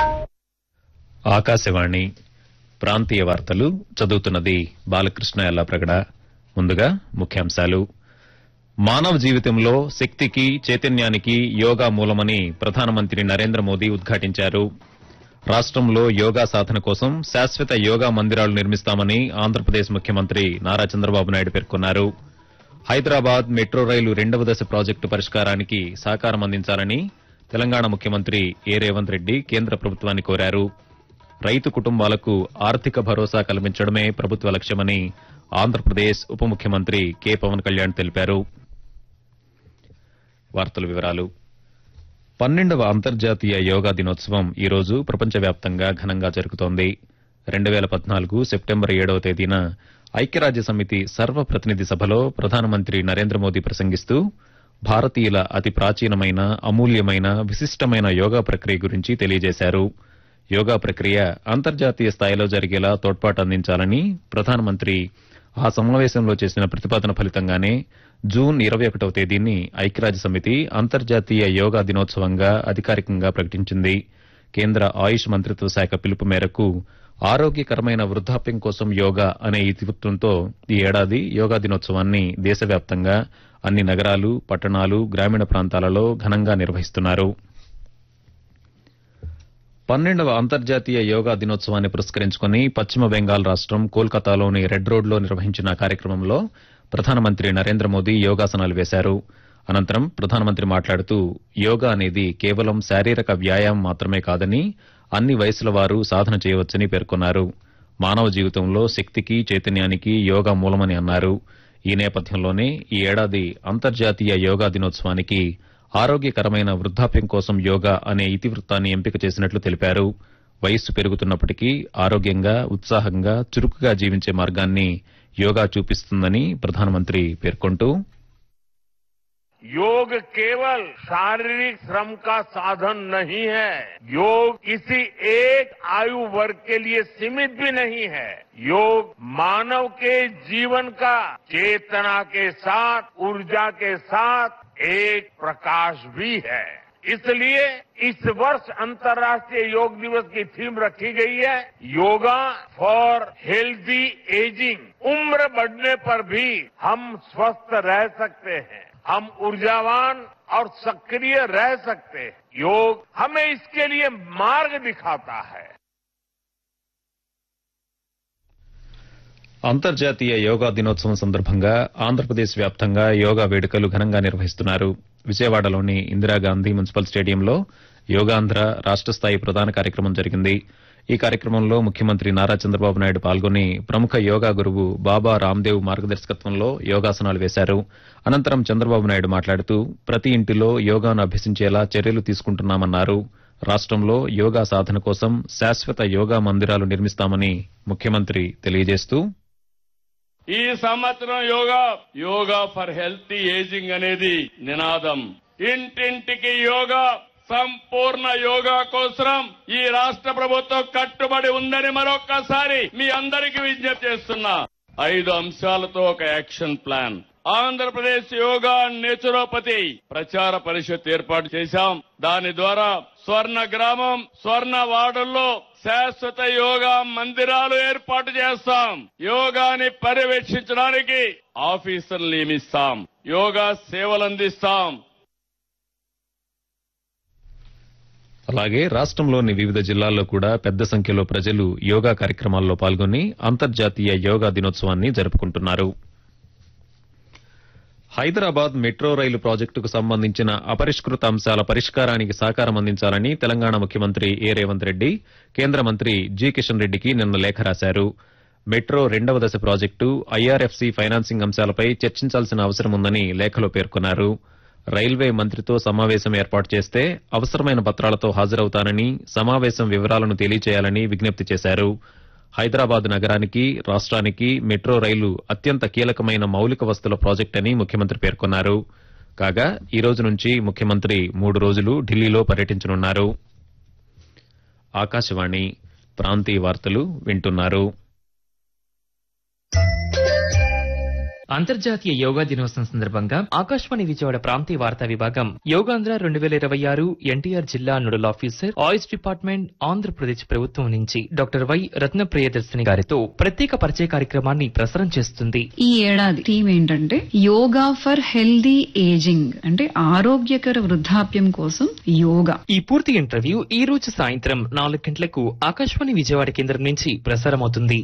ఆకాశవాణి ప్రాంతీయ వార్తలు చదువుతున్నది బాలకృష్ణ ఎల్లాప్రగడ ముందుగా ముఖ్యాంశాలు మానవ జీవితంలో శక్తికి చైతన్యానికి యోగా మూలమని ప్రధానమంత్రి నరేంద్ర మోదీ ఉద్ఘాటించారు రాష్టంలో యోగా సాధన కోసం శాశ్వత యోగా మందిరాలు నిర్మిస్తామని ఆంధ్రప్రదేశ్ ముఖ్యమంత్రి నారా చంద్రబాబు నాయుడు పేర్కొన్నారు హైదరాబాద్ మెట్రో రైలు రెండవ దశ ప్రాజెక్టు పరిష్కారానికి సహకారం అందించాలని తెలంగాణ ముఖ్యమంత్రి ఏ రేవంత్ రెడ్డి కేంద్ర ప్రభుత్వాన్ని కోరారు రైతు కుటుంబాలకు ఆర్థిక భరోసా కల్పించడమే ప్రభుత్వ లక్ష్యమని ఆంధ్రప్రదేశ్ ఉప ముఖ్యమంత్రి కె పవన్ కళ్యాణ్ తెలిపారు వార్తల వివరాలు పన్నెండవ అంతర్జాతీయ యోగా దినోత్సవం ఈ రోజు ప్రపంచవ్యాప్తంగా ఘనంగా జరుగుతోంది రెండు వేల పద్నాలుగు సెప్టెంబర్ ఏడవ తేదీన ఐక్యరాజ్య సమితి సర్వప్రతినిధి సభలో ప్రధానమంత్రి నరేంద్ర మోదీ ప్రసంగిస్తూ భారతీయుల అతి ప్రాచీనమైన అమూల్యమైన విశిష్టమైన యోగా ప్రక్రియ గురించి తెలియజేశారు యోగా ప్రక్రియ అంతర్జాతీయ స్థాయిలో జరిగేలా తోడ్పాటు అందించాలని ప్రధానమంత్రి ఆ సమావేశంలో చేసిన ప్రతిపాదన ఫలితంగానే జూన్ ఇరవై ఒకటవ తేదీని ఐక్యరాజ్య సమితి అంతర్జాతీయ యోగా దినోత్సవంగా అధికారికంగా ప్రకటించింది కేంద్ర ఆయుష్ మంత్రిత్వ శాఖ పిలుపు మేరకు ఆరోగ్యకరమైన వృద్ధాప్యం కోసం యోగా అనే ఇతివృత్తంతో ఈ ఏడాది యోగా దినోత్సవాన్ని దేశవ్యాప్తంగా అన్ని నగరాలు పట్టణాలు గ్రామీణ ప్రాంతాలలో ఘనంగా నిర్వహిస్తున్నారు పన్నెండవ అంతర్జాతీయ యోగా దినోత్సవాన్ని పురస్కరించుకుని పశ్చిమ బెంగాల్ రాష్టం కోల్కతాలోని రెడ్ రోడ్లో నిర్వహించిన కార్యక్రమంలో ప్రధానమంత్రి నరేంద్ర మోదీ యోగాసనాలు వేశారు అనంతరం ప్రధానమంత్రి మాట్లాడుతూ యోగా అనేది కేవలం శారీరక వ్యాయామం మాత్రమే కాదని అన్ని వయసుల వారు సాధన చేయవచ్చని పేర్కొన్నారు మానవ జీవితంలో శక్తికి చైతన్యానికి యోగా మూలమని అన్నారు ఈ నేపథ్యంలోనే ఈ ఏడాది అంతర్జాతీయ యోగా దినోత్సవానికి ఆరోగ్యకరమైన వృద్ధాప్యం కోసం యోగా అనే ఇతివృత్తాన్ని ఎంపిక చేసినట్లు తెలిపారు వయస్సు పెరుగుతున్నప్పటికీ ఆరోగ్యంగా ఉత్సాహంగా చురుకుగా జీవించే మార్గాన్ని యోగా చూపిస్తుందని ప్రధానమంత్రి పేర్కొంటూ योग केवल शारीरिक श्रम का साधन नहीं है योग किसी एक आयु वर्ग के लिए सीमित भी नहीं है योग मानव के जीवन का चेतना के साथ ऊर्जा के साथ एक प्रकाश भी है इसलिए इस वर्ष अंतर्राष्ट्रीय योग दिवस की थीम रखी गई है योगा फॉर हेल्दी एजिंग उम्र बढ़ने पर भी हम स्वस्थ रह सकते हैं हम ऊर्जावान और सक्रिय रह सकते हैं योग हमें इसके लिए मार्ग दिखाता है అంతర్జాతీయ యోగా దినోత్సవం సందర్భంగా ఆంధ్రప్రదేశ్ వ్యాప్తంగా యోగా వేడుకలు ఘనంగా నిర్వహిస్తున్నారు విజయవాడలోని ఇందిరాగాంధీ మున్సిపల్ స్టేడియంలో యోగాంధ్ర రాష్ట స్థాయి ప్రధాన కార్యక్రమం జరిగింది ఈ కార్యక్రమంలో ముఖ్యమంత్రి నారా చంద్రబాబు నాయుడు పాల్గొని ప్రముఖ యోగా గురువు బాబా రామ్దేవ్ మార్గదర్శకత్వంలో యోగాసనాలు వేశారు అనంతరం చంద్రబాబు నాయుడు మాట్లాడుతూ ప్రతి ఇంటిలో యోగాను అభ్యసించేలా చర్యలు తీసుకుంటున్నామన్నారు రాష్టంలో యోగా సాధన కోసం శాశ్వత యోగా మందిరాలు నిర్మిస్తామని ముఖ్యమంత్రి తెలియజేస్తూ ఈ సంవత్సరం yoga yoga for healthy ageing అనేది నినాదం ఇంటింటికి యోగా సంపూర్ణ యోగా కోసం ఈ రాష్ట్ర ప్రభుత్వం కట్టుబడి ఉందని మరొక్కసారి మీ అందరికీ విజ్ఞప్తి చేస్తున్నా ఐదు అంశాలతో ఒక action plan Andhra Pradesh yoga naturopathy ప్రచార పరిషత్ ఏర్పాటు చేశాం దాని ద్వారా స్వర్ణ గ్రామం స్వర్ణ వార్డుల్లో శాశ్వత యోగా మందిరాలు ఏర్పాటు చేస్తాం యోగాని పర్యవేక్షించడానికి ఆఫీసర్లు నియమిస్తాం యోగా సేవలు అందిస్తాం అలాగే రాష్ట్రంలోని వివిధ జిల్లాల్లో కూడా పెద్ద సంఖ్యలో ప్రజలు యోగా కార్యక్రమాల్లో పాల్గొని అంతర్జాతీయ యోగా దినోత్సవాన్ని జరుపుకుంటున్నారు హైదరాబాద్ మెట్రో రైలు ప్రాజెక్టుకు సంబంధించిన అపరిష్కృత అంశాల పరిష్కారానికి సహకారం అందించాలని తెలంగాణ ముఖ్యమంత్రి ఏ రేవంత్ రెడ్డి కేంద్ర మంత్రి జి కిషన్ రెడ్డికి నిన్న లేఖ రాశారు మెట్రో రెండవ దశ ప్రాజెక్టు ఐఆర్ఎఫ్సి ఫైనాన్సింగ్ అంశాలపై చర్చించాల్సిన అవసరం ఉందని లేఖలో పేర్కొన్నారు రైల్వే మంత్రితో సమావేశం ఏర్పాటు చేస్తే అవసరమైన పత్రాలతో హాజరవుతానని సమావేశం వివరాలను తెలియచేయాలని విజ్ఞప్తి చేశారు హైదరాబాద్ నగరానికి రాష్ట్రానికి మెట్రో రైలు అత్యంత కీలకమైన మౌలిక వస్తుల ప్రాజెక్ట్ అని ముఖ్యమంత్రి పేర్కొన్నారు కాగా ఈ రోజు నుంచి ముఖ్యమంత్రి మూడు రోజులు ఢిల్లీలో పర్యటించనున్నారు ఆకాశవాణి ప్రాంతీయ వార్తలు వింటున్నారు అంతర్జాతీయ యోగా దినోత్సవం సందర్భంగా ఆకాశవాణి విజయవాడ ప్రాంతీయ వార్తా విభాగం యోగాంధ్ర రెండు వేల ఇరవై ఆరు ఎన్టీఆర్ జిల్లా nodal officer AYUSH department Andhra Pradesh ప్రభుత్వం నుంచి డాక్టర్ వై రత్న ప్రియదర్శిని గారితో ప్రత్యేక పరిచయ కార్యక్రమాన్ని ప్రసారం చేస్తుంది ఈ ఏడాది థీమ్ ఏంటంటే యోగా ఫర్ హెల్దీ ఏజింగ్ అంటే ఆరోగ్యకర వృద్ధాప్యం కోసం యోగా ఈ పూర్తి ఇంటర్వ్యూ ఈ రోజు సాయంత్రం నాలుగు గంటలకు ఆకాశవాణి విజయవాడ కేంద్రం నుంచి ప్రసారమవుతుంది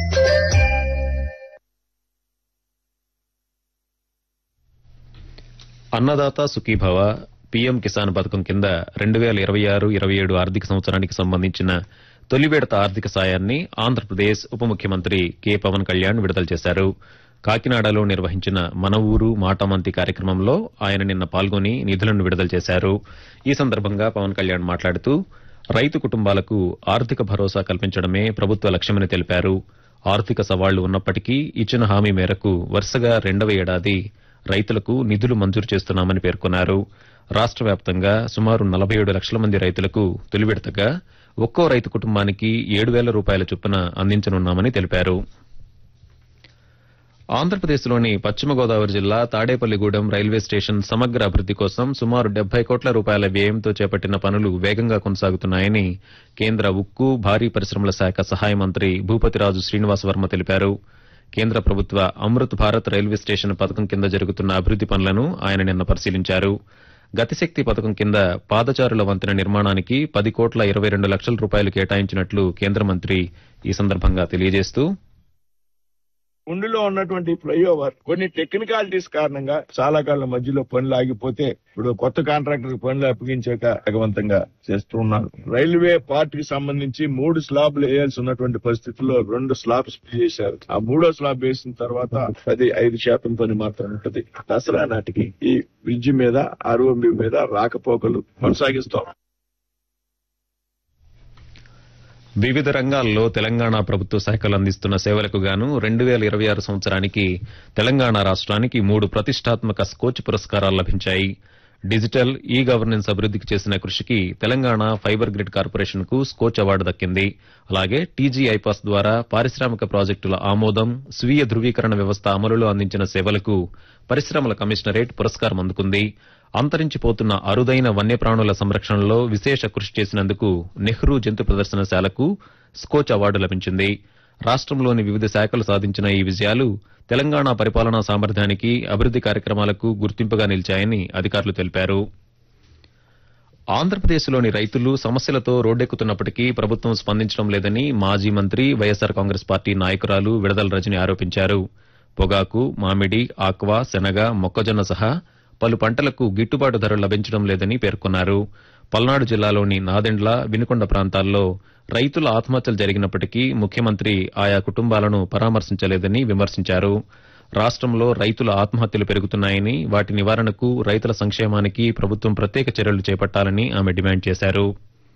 అన్నదాత సుఖీభవ పీఎం కిసాన్ పథకం కింద రెండు వేల ఇరవై ఆరు ఇరవై ఏడు ఆర్థిక సంవత్సరానికి సంబంధించిన తొలి విడత ఆర్థిక సాయాన్ని ఆంధ్రప్రదేశ్ ఉప ముఖ్యమంత్రి కె పవన్ కళ్యాణ్ విడుదల చేశారు కాకినాడలో నిర్వహించిన మన ఊరు మాటమంతి కార్యక్రమంలో ఆయన నిన్న పాల్గొని నిధులను విడుదల చేశారు ఈ సందర్భంగా పవన్ కళ్యాణ్ మాట్లాడుతూ రైతు కుటుంబాలకు ఆర్థిక భరోసా కల్పించడమే ప్రభుత్వ లక్ష్యమని తెలిపారు ఆర్థిక సవాళ్లు ఉన్నప్పటికీ ఇచ్చిన హామీ మేరకు వరుసగా రెండవ ఏడాది రైతులకు నిధులు మంజూరు చేస్తున్నామని పేర్కొన్నారు రాష్ట్ర వ్యాప్తంగా సుమారు నలభై ఏడు లక్షల మంది రైతులకు తొలి విడతగా ఒక్కో రైతు కుటుంబానికి ఏడు వేల రూపాయల చొప్పున అందించనున్నామని తెలిపారు ఆంధ్రప్రదేశ్లోని పశ్చిమ గోదావరి జిల్లా తాడేపల్లిగూడెం రైల్వే స్టేషన్ సమగ్ర అభివృద్ది కోసం సుమారు డెబ్బై కోట్ల రూపాయల వ్యయంతో చేపట్టిన పనులు వేగంగా కొనసాగుతున్నాయని కేంద్ర ఉక్కు భారీ పరిశ్రమల శాఖ సహాయ మంత్రి భూపతిరాజు శ్రీనివాస్ వర్మ తెలిపారు కేంద్ర ప్రభుత్వ అమృత్ భారత్ రైల్వే స్టేషన్ పథకం కింద జరుగుతున్న అభివృద్ది పనులను ఆయన నిన్న పరిశీలించారు గతిశక్తి పథకం కింద పాదచారుల వంతెన నిర్మాణానికి పది కోట్ల ఇరవై రెండు లక్షల రూపాయలు కేటాయించినట్లు కేంద్ర మంత్రి ఈ సందర్భంగా తెలియజేస్తూ ఉండిలో ఉన్నటువంటి ఫ్లైఓవర్ కొన్ని టెక్నికాలిటీస్ కారణంగా చాలా కాలం మధ్యలో పనులు ఆగిపోతే ఇప్పుడు కొత్త కాంట్రాక్టర్ పనులు అప్పగించాక వేగవంతంగా చేస్తూ ఉన్నారు రైల్వే పార్ట్ కి సంబంధించి మూడు స్లాబ్లు వేయాల్సి ఉన్నటువంటి పరిస్థితుల్లో రెండు స్లాబ్స్ చేశారు ఆ మూడో స్లాబ్ వేసిన తర్వాత అది ఐదు శాతం పని మాత్రం ఉంటది దసరా నాటికి ఈ బ్రిడ్జి మీద ఆర్ఓబి మీద రాకపోకలు కొనసాగిస్తాం వివిధ రంగాల్లో తెలంగాణ ప్రభుత్వ శాఖలు అందిస్తున్న సేవలకు గాను రెండు వేల ఇరవై ఆరు సంవత్సరానికి తెలంగాణ రాష్ట్రానికి మూడు ప్రతిష్టాత్మక స్కోచ్ పురస్కారాలు లభించాయి డిజిటల్ ఈ గవర్నెన్స్ అభివృద్దికి చేసిన కృషికి తెలంగాణ ఫైబర్ గ్రిడ్ కార్పొరేషన్ కు స్కోచ్ అవార్డు దక్కింది అలాగే టీజీ ఐపాస్ ద్వారా పారిశ్రామిక ప్రాజెక్టుల ఆమోదం స్వీయ ధృవీకరణ వ్యవస్థ అమలులో అందించిన సేవలకు పరిశ్రమల కమిషనరేట్ పురస్కారం అందుకుంది అంతరించిపోతున్న అరుదైన వన్యప్రాణుల సంరక్షణలో విశేష కృషి చేసినందుకు నెహ్రూ జంతు ప్రదర్శనశాలకు స్కోచ్ అవార్డు లభించింది రాష్ట్రంలోని వివిధ శాఖలు సాధించిన ఈ విజయాలు తెలంగాణ పరిపాలనా సామర్థ్యానికి అభివృద్ది కార్యక్రమాలకు గుర్తింపుగా నిలిచాయని అధికారులు తెలిపారు ఆంధ్రప్రదేశ్లోని రైతులు సమస్యలతో రోడ్డెక్కుతున్నప్పటికీ ప్రభుత్వం స్పందించడం లేదని మాజీ మంత్రి వైఎస్సార్ కాంగ్రెస్ పార్టీ నాయకురాలు విడదల రజని ఆరోపించారు పొగాకు మామిడి ఆక్వా శనగ మొక్కజొన్న సహా పలు పంటలకు గిట్టుబాటు ధర లభించడం లేదని పేర్కొన్నారు పల్నాడు జిల్లాలోని నాదెండ్ల వినుకొండ ప్రాంతాల్లో రైతుల ఆత్మహత్యలు జరిగినప్పటికీ ముఖ్యమంత్రి ఆయా కుటుంబాలను పరామర్శించలేదని విమర్శించారు రాష్ట్రంలో రైతుల ఆత్మహత్యలు పెరుగుతున్నాయని వాటి నివారణకు రైతుల సంక్షేమానికి ప్రభుత్వం ప్రత్యేక చర్యలు చేపట్టాలని ఆమె డిమాండ్ చేశారు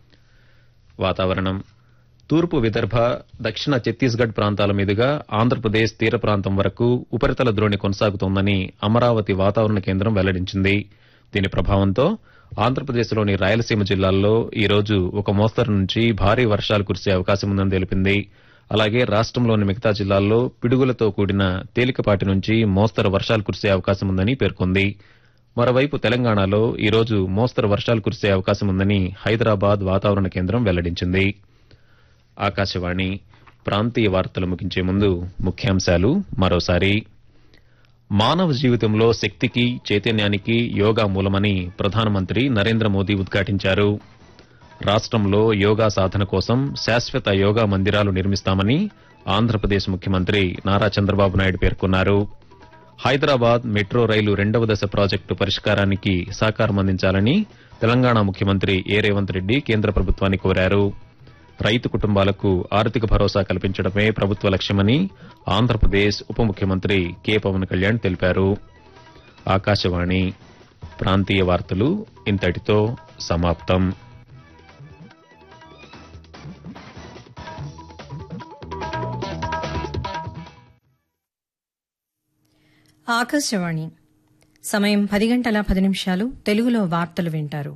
వాతావరణం తూర్పు విదర్భ దక్షిణ ఛత్తీస్గఢ్ ప్రాంతాల మీదుగా ఆంధ్రప్రదేశ్ తీర ప్రాంతం వరకు ఉపరితల ద్రోణి కొనసాగుతోందని అమరావతి వాతావరణ కేంద్రం వెల్లడించింది దీని ప్రభావంతో ఆంధ్రప్రదేశ్లోని రాయలసీమ జిల్లాల్లో ఈ రోజు ఒక మోస్తరు నుంచి భారీ వర్షాలు కురిసే అవకాశం ఉందని తెలిపింది అలాగే రాష్ట్రంలోని మిగతా జిల్లాల్లో పిడుగులతో కూడిన తేలికపాటి నుంచి మోస్తరు వర్షాలు కురిసే అవకాశం ఉందని పేర్కొంది మరోవైపు తెలంగాణలో ఈ రోజు మోస్తరు వర్షాలు కురిసే అవకాశం ఉందని హైదరాబాద్ వాతావరణ కేంద్రం వెల్లడించింది ఆకాశవాణి ప్రాంతీయ వార్తలు ముగించే ముందు ముఖ్యాంశాలు మరోసారి మానవ జీవితంలో శక్తికి చైతన్యానికి యోగా మూలమని ప్రధానమంత్రి నరేంద్ర మోదీ ఉద్ఘాటించారు రాష్ట్రంలో యోగా సాధన కోసం శాశ్వత యోగా మందిరాలు నిర్మిస్తామని ఆంధ్రప్రదేశ్ ముఖ్యమంత్రి నారా చంద్రబాబు నాయుడు పేర్కొన్నారు హైదరాబాద్ మెట్రో రైలు రెండవ దశ ప్రాజెక్టు పరిష్కారానికి సహకారం అందించాలని తెలంగాణ ముఖ్యమంత్రి ఏ రేవంత్ రెడ్డి కేంద్ర ప్రభుత్వాన్ని కోరారు రైతు కుటుంబాలకు ఆర్థిక భరోసా కల్పించడమే ప్రభుత్వ లక్ష్యమని ఆంధ్రప్రదేశ్ ఉప ముఖ్యమంత్రి కె పవన్ కళ్యాణ్ తెలిపారు ఆకాశవాణి ప్రాంతీయ వార్తలు ఇంతటితో సమాప్తం ఆకాశవాణి సమయం పది గంటల పది నిమిషాలు తెలుగులో వార్తలు వింటారు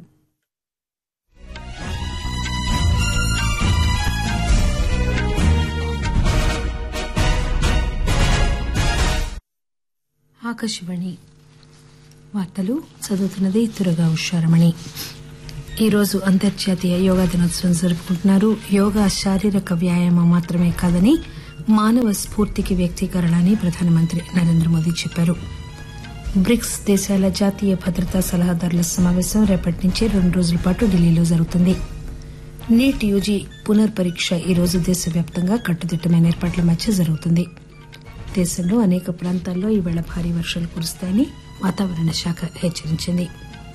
ఆకాశవాణి వార్తలు చదువుతున్నది తురగా ఉషారమణి ఈరోజు అంతర్జాతీయ యోగా దినోత్సవం జరుపుకుంటున్నారు యోగా శారీరక వ్యాయామం మాత్రమే కాదని మానవ స్ఫూర్తికి వ్యక్తీకరణ అని ప్రధానమంత్రి నరేంద్ర మోదీ చెప్పారు బ్రిక్స్ దేశాల జాతీయ భద్రతా సలహాదారుల సమావేశం రేపటి నుంచి రెండు రోజుల పాటు ఢిల్లీలో జరుగుతుంది నీట్ యూజీ పునర్పరీక్ష ఈరోజు దేశవ్యాప్తంగా కట్టుదిట్టమైన ఏర్పాట్ల మధ్య జరుగుతుంది దేశంలో అనేక ప్రాంతాల్లో ఈవేళ భారీ వర్షాలు కురుస్తాయని వాతావరణ శాఖ హెచ్చరించింది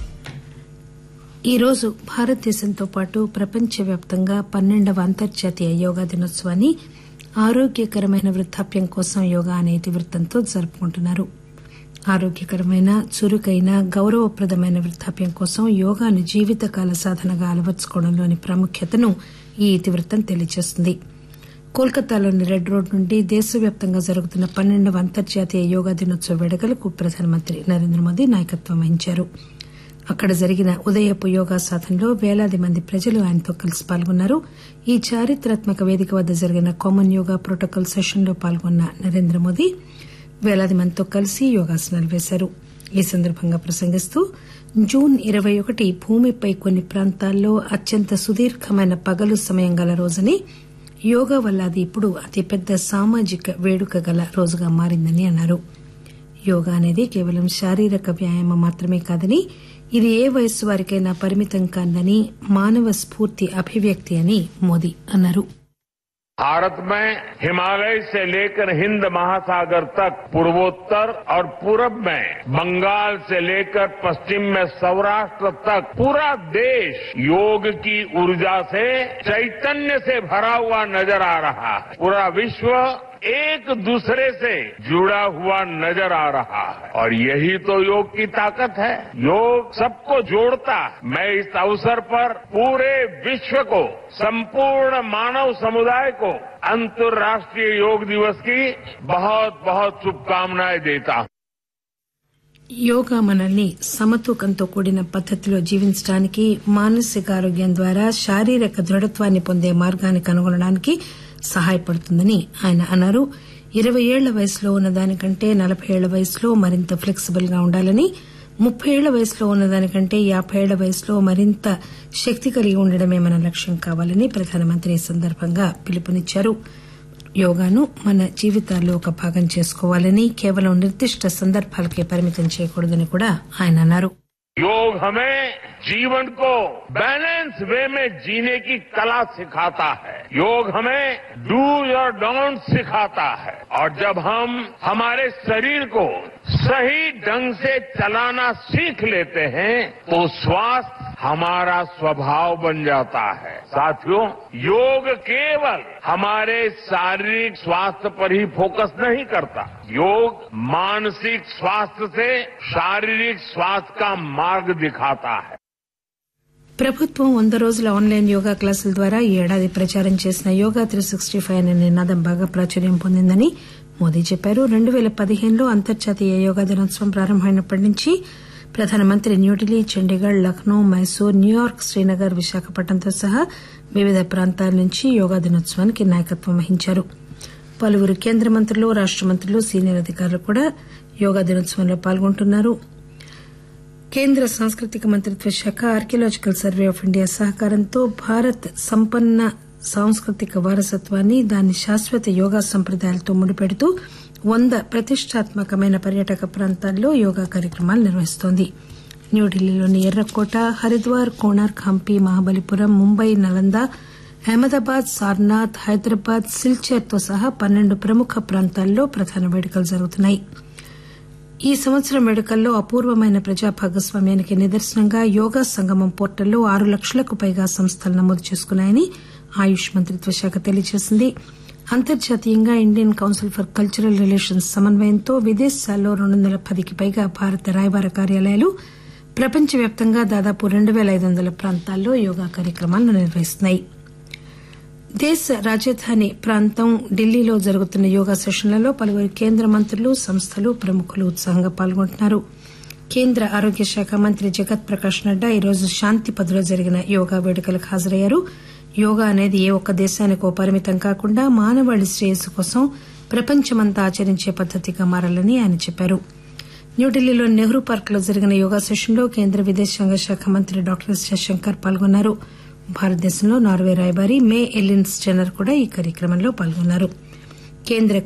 ఈ రోజు భారతదేశంతో పాటు ప్రపంచవ్యాప్తంగా పన్నెండవ అంతర్జాతీయ యోగా దినోత్సవాన్ని ఆరోగ్యకరమైన వృద్దాప్యం కోసం యోగా అనే ఇతివృత్తంతో జరుపుకుంటున్నారు ఆరోగ్యకరమైన చురుకైన గౌరవప్రదమైన వృద్దాప్యం కోసం యోగాను జీవితకాల సాధనగా అలవర్చుకోవడంలోని ప్రాముఖ్యతను ఈ ఇతివృత్తం తెలియజేస్తుంది కోల్కతాలోని రెడ్ రోడ్ నుండి దేశవ్యాప్తంగా జరుగుతున్న పన్నెండవ అంతర్జాతీయ యోగా దినోత్సవ వేడుకలకు ప్రధానమంత్రి నరేంద్ర మోదీ నాయకత్వం వహించారు అక్కడ జరిగిన ఉదయపు యోగా సాధనలో వేలాది మంది ప్రజలు ఆయనతో కలిసి పాల్గొన్నారు ఈ చారిత్రాత్మక వేదిక వద్ద జరిగిన కామన్ యోగా ప్రోటోకాల్ సెషన్లో పాల్గొన్న నరేంద్ర మోదీ వేలాది మందితో కలిసి యోగాసనాలు వేశారు ఈ సందర్భంగా ప్రసంగిస్తూ జూన్ ఇరవై ఒకటి భూమిపై కొన్ని ప్రాంతాల్లో అత్యంత సుదీర్ఘమైన పగలు సమయం గల రోజని యోగా వల్ల అది ఇప్పుడు అతిపెద్ద సామాజిక వేడుక గల రోజుగా మారిందని అన్నారు యోగా అనేది కేవలం శారీరక వ్యాయామం మాత్రమే కాదని ఇది ఏ వయస్సు వారికైనా పరిమితం కాదని మానవ స్ఫూర్తి అభివ్యక్తి అని మోదీ అన్నారు भारत में हिमालय से लेकर हिंद महासागर तक पूर्वोत्तर और पूरब में बंगाल से लेकर पश्चिम में सौराष्ट्र तक पूरा देश योग की ऊर्जा से चैतन्य से भरा हुआ नजर आ रहा है पूरा विश्व एक दूसरे से जुड़ा हुआ नजर आ रहा है और यही तो योग की ताकत है योग सबको जोड़ता है मैं इस अवसर पर पूरे विश्व को संपूर्ण मानव समुदाय को अंतर्राष्ट्रीय योग दिवस की बहुत बहुत शुभकामनाएं देता हूं యోగా మనల్ని సమతూకంతో కూడిన పద్దతిలో జీవించడానికి మానసిక ఆరోగ్యం ద్వారా శారీరక దృఢత్వాన్ని పొందే మార్గాన్ని కనుగొనడానికి సహాయపడుతుందని ఆయన అన్నారు ఇరవై ఏళ్ల వయసులో ఉన్న దానికంటే నలభై ఏళ్ల వయసులో మరింత ఫ్లెక్సిబుల్ గా ఉండాలని ముప్పై ఏళ్ల వయసులో ఉన్న దానికంటే యాబై ఏళ్ల వయసులో మరింత శక్తి కలిగి ఉండడమే మన లక్ష్యం కావాలని ప్రధానమంత్రి ఈ సందర్భంగా పిలుపునిచ్చారు యోగాను మన జీవితాల్లో ఒక భాగం చేసుకోవాలని కేవలం నిర్దిష్ట సందర్భాలకే పరిమితం చేయకూడదని కూడా ఆయన అన్నారు योग हमें जीवन को बैलेंस वे में जीने की कला सिखाता है योग हमें डू और डोंट सिखाता है और जब हम हमारे शरीर को सही ढंग से चलाना सीख लेते हैं तो स्वास्थ्य हमारा स्वभाव बन जाता है साथियों योग केवल हमारे शारीरिक स्वास्थ्य पर ही फोकस नहीं करता योग मानसिक स्वास्थ्य से शारीरिक स्वास्थ्य का मार्ग दिखाता है ప్రభుత్వం వంద రోజుల ఆన్లైన్ యోగా క్లాసుల ద్వారా ఈ ఏడాది ప్రచారం చేసిన యోగా త్రీ సిక్స్టీ ఫైవ్ అనే నినాదం బాగా ప్రాచుర్యం పొందిందని మోదీ చెప్పారు రెండు పేల పదిహేనులో అంతర్జాతీయ యోగా దినోత్సవం ప్రారంభమైనప్పటి నుంచి ప్రధానమంత్రి న్యూఢిల్లీ చండీగఢ్ లక్నో మైసూర్ న్యూయార్క్ శ్రీనగర్ విశాఖపట్నంతో సహా వివిధ ప్రాంతాల నుంచి యోగా దినోత్సవానికి నాయకత్వం వహించారు పలువురు కేంద్ర మంత్రులు రాష్ట మంత్రులు సీనియర్ అధికారులు కూడా యోగా దినోత్సవంలో పాల్గొంటున్నారు కేంద్ర సాంస్కృతిక మంత్రిత్వ శాఖ ఆర్కియలాజికల్ సర్వే ఆఫ్ ఇండియా సహకారంతో భారత్ సంపన్న సాంస్కృతిక వారసత్వాన్ని దాని శాశ్వత యోగా సంప్రదాయాలతో ముడిపెడుతూ వంద ప్రతిష్టాత్మకమైన పర్యాటక ప్రాంతాల్లో యోగా కార్యక్రమాలు నిర్వహిస్తోంది న్యూఢిల్లీలోని ఎర్రకోట హరిద్వార్ కోణార్క్ హంపి మహాబలిపురం ముంబై నలంద అహ్మదాబాద్ సార్నాథ్ హైదరాబాద్ సిల్చర్తో సహా పన్నెండు ప్రముఖ ప్రాంతాల్లో ప్రధాన వేడుకలు జరుగుతున్నాయి ఈ సంవత్సరం వేడుకల్లో అపూర్వమైన ప్రజా భాగస్వామ్యానికి నిదర్శనంగా యోగా సంగమం పోర్టల్లో ఆరు లక్షలకు పైగా సంస్థలు నమోదు చేసుకున్నాయని ఆయుష్ మంత్రిత్వ శాఖ తెలియజేసింది అంతర్జాతీయంగా Indian council for cultural relations సమన్వయంతో విదేశాల్లో రెండు వందల పదికి పైగా భారత రాయబార కార్యాలయాలు ప్రపంచవ్యాప్తంగా దాదాపు రెండు పేల ఐదు వందల ప్రాంతాల్లో యోగా కార్యక్రమాలను నిర్వహిస్తున్నాయి దేశ రాజధాని ప్రాంతం ఢిల్లీలో జరుగుతున్న యోగా సెషన్లలో పలువురు కేంద్ర మంత్రులు సంస్థలు ప్రముఖులు ఉత్సాహంగా పాల్గొంటున్నారు కేంద్ర ఆరోగ్య శాఖ మంత్రి జగత్ ప్రకాష్ నడ్డా ఈరోజు శాంతిపథ్లో జరిగిన యోగా వేడుకలకు హాజరయ్యారు యోగా అనేది ఏ ఒక్క దేశానికో పరిమితం కాకుండా మానవాళి శ్రేయస్సు కోసం ప్రపంచమంతా ఆచరించే పద్దతిగా మారాలని ఆయన చెప్పారు న్యూఢిల్లీలోని నెహ్రూ పార్క్ లో జరిగిన యోగా సెషన్లో కేంద్ర విదేశాంగ శాఖ మంత్రి డాక్టర్ ఎస్ జయశంకర్ పాల్గొన్నారు భారతదేశంలో నార్వే రాయబారి మే ఎలిన్ స్టెనర్ కూడా ఈ కార్యక్రమంలో పాల్గొన్నారు కేంద్ర